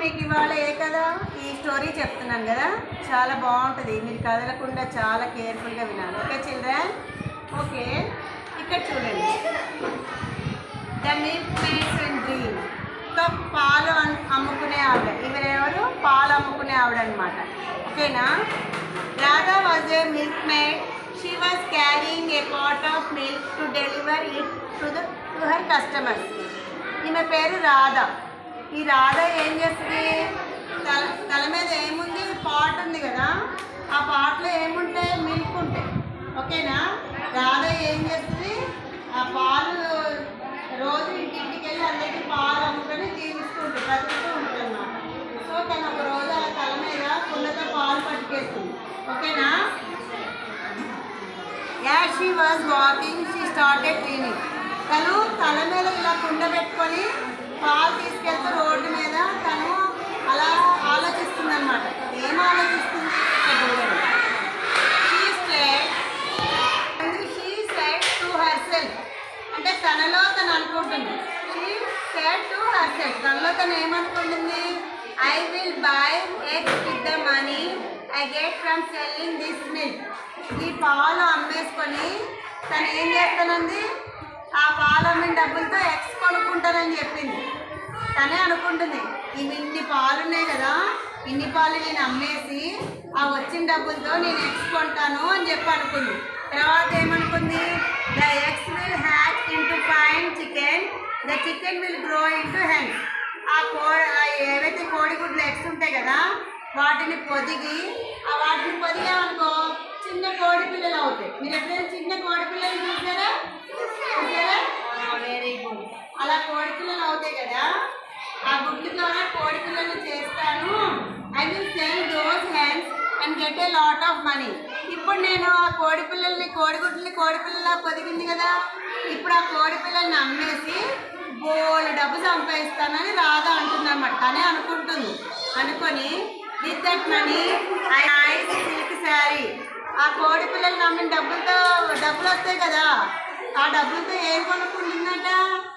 మీకు ఇవాళ ఏ కథ ఈ స్టోరీ చెప్తున్నాను కదా చాలా బాగుంటుంది మీరు కదలకుండా చాలా కేర్ఫుల్గా వినాలి ఓకే చిల్డ్రన్ ఓకే ఇక్కడ చూడండి the milk maids and dream so పాలు అన్- అమ్ముకునే ఆవిడ ఇవరెవరు పాలు అమ్ముకునే ఆవిడ అనమాట ఓకేనా Radha was a milk maid she was carrying a pot of milk to deliver it to the to her customers ఈమె పేరు రాధ ఈ రాధ ఏం చేస్తుంది తల తల మీద ఏముంది పాట్ ఉంది కదా ఆ పాట్లో ఏముంటాయి మిల్క్ ఉంటాయి ఓకేనా రాధ ఏం చేస్తుంది ఆ పాలు రోజు ఇంటింటికి వెళ్ళి అందరికీ పాలు అమ్ముకొని జీవిస్తూ ఉంటుంది బతుకుతూ ఉంటుంది అన్నమాట సో తను ఒక రోజు ఆ తల మీద కుండతో పాలు పట్టుకేస్తుంది ఓకేనా as she was walking she started dreaming తను తల మీద ఇలా కుండ పెట్టుకొని పాలు తీసుకెళ్తూ రోడ్డు మీద తను అలా ఆలోచిస్తుంది అనమాట ఏం ఆలోచిస్తుంది ఇక్కడ చూడండి she state she set to herself అంటే తనలో తను అనుకుంటుంది she set to herself తనలో తను ఏమనుకుంటుంది I will buy eggs with the money I get from selling this milk ఈ పాలు అమ్మేసుకొని తను ఏం చేస్తానంది ఆ పాలు అమ్మిన డబ్బులతో ఎగ్స్ కొనుక్కుంటానని చెప్పింది తనే అనుకుంటుంది ఇవి ఇన్ని పాలు ఉన్నాయి కదా ఇన్ని పాలు నేను అమ్మేసి ఆ వచ్చిన డబ్బులతో నేను ఎగ్స్ కొంటాను అని చెప్పి అనుకుంది తర్వాత ఏమనుకుంది the eggs will hatch into fine chicken the chicken will grow into hens ఆ కోడి ఆ ఏవైతే కోడిగుడ్లు ఎగ్స్ ఉంటాయి కదా వాటిని పొదిగి ఆ వాటిని పొదిగామనుకో చిన్న కోడి పిల్లలు అవుతాయి మీరు ఎప్పుడైనా చిన్న కోడి పిల్లలు చూసారా చూసారా వెరీ గుడ్ అలా కోడి పిల్లలు అవుతాయి కదా ఆ గుడ్డు ద్వారా కోడి పిల్లలు చేస్తాను I will sell those hands and get a lot of money ఇప్పుడు నేను ఆ కోడి పిల్లల్ని కోడిగుడ్లని కోడి పిల్లల పొదిగింది కదా ఇప్పుడు ఆ కోడి పిల్లల్ని అమ్మేసి బోల్డ్ డబ్బు సంపాదిస్తానని రాధా అంటుందన్నమాట తనే అనుకుంటుంది అనుకొని with that money I nice silk sari ఆ కోడి పిల్లల్ని అమ్మిన డబ్బులతో డబ్బులు వస్తాయి కదా ఆ డబ్బులతో ఏం కొనుక్కుంటుందట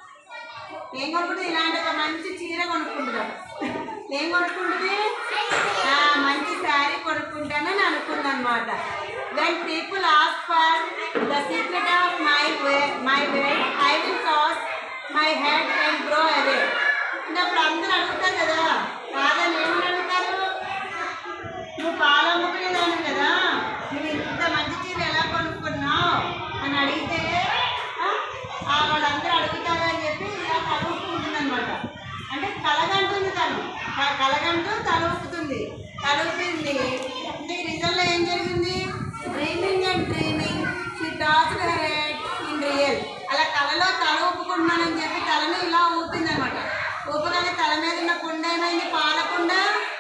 ఏం కొనుక్కుంటుంది ఇలాంటి ఒక మంచి చీర కొనుక్కుంటుందట ఏం కొనుక్కుంటుంది ఆ, మంచి శారీ కొనుక్కుంటానని అనుకుంది అనమాట when people ask for the secret of my way my weight I will toss my head and grow away అప్పుడు అందరూ అడుగుతారు కదా కాదని ఏమని అడుగుతారు నువ్వు పాలు అమ్ముకునేదాన్ని కదా నువ్వు ఇంత మంచి చీర ఎలా కొనుక్కున్నావు అని అడిగితే ఆ, ఆ వాళ్ళందరూ అడుగుతారు అని చెప్పి ఇలా తలూపుకుంటుంది అనమాట అంటే కలగంటుంది తను క- కలగంటూ తలూపుతుంది తలూపింది అంటే ఈ రిజల్ట్లో ఏం జరిగింది dreaming and dreaming she touch head in real అలా కలలో తల ఊపుకున్నానని చెప్పి తలని ఇలా ఊపింది అనమాట ఊపగానే తల మీద ఉన్న కుండ ఏమైంది పాలకుండ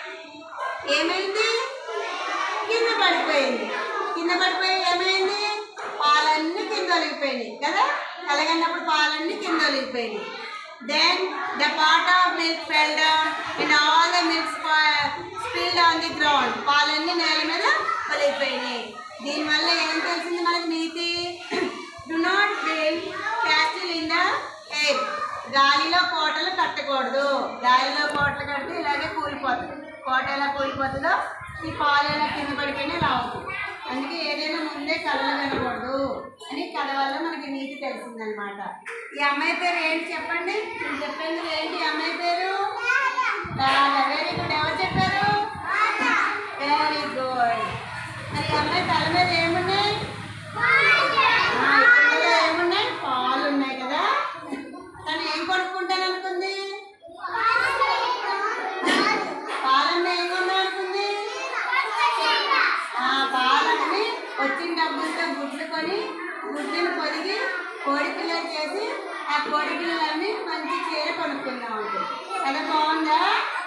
ఏమైంది కింద పడిపోయింది కింద పడిపోయి ఏమైంది పాలన్నీ కింద ఒలిగిపోయినాయి కదా కలగన్నప్పుడు పాలన్నీ కింద ఒలిగిపోయినాయి then the part of milk fell down and all the milk spilled on the ground పాలన్నీ నేల మీద ఒలిగిపోయినాయి దీనివల్ల ఏం తెలిసింది మనకి నీతి do not build castle in the air గాలిలో కోటలు కట్టకూడదు గాలిలో కోటలు కడితే ఇలాగే కూలిపోతుంది కోట ఎలా కూలిపోతుందో ఈ పాలు ఎలా కింద పడిపోయినా ఇలా అవుతుంది అందుకే ఏదైనా ముందే కళలు కనకూడదు అని కథ వల్ల మనకి నీతి తెలిసిందనమాట ఈ అమ్మాయి పేరు ఏంటి చెప్పండి నేను చెప్పండి ఏంటి ఈ అమ్మాయి పేరు వెరీ గుడ్ ఎవరు చెప్పారు వెరీ గుడ్ మరి ఈ అమ్మాయి తల మీద ఏమున్నాయి ఆ, ఈ కుండలో ఏమున్నాయి పాలు ఉన్నాయి కదా తను ఏం కొనుక్కుంటాను అనుకుంది పాలన్నీ ఏం కొనాలనుకుంది ఆ పాలన్నీ వచ్చిన డబ్బులతో గుడ్లు కొని గుడ్లను పొదిగి కోడి పిల్లలు చేసి ఆ కోడి పిల్లలన్నీ మంచి చీర కొనుక్కుందాం అంటే కదా బాగుందా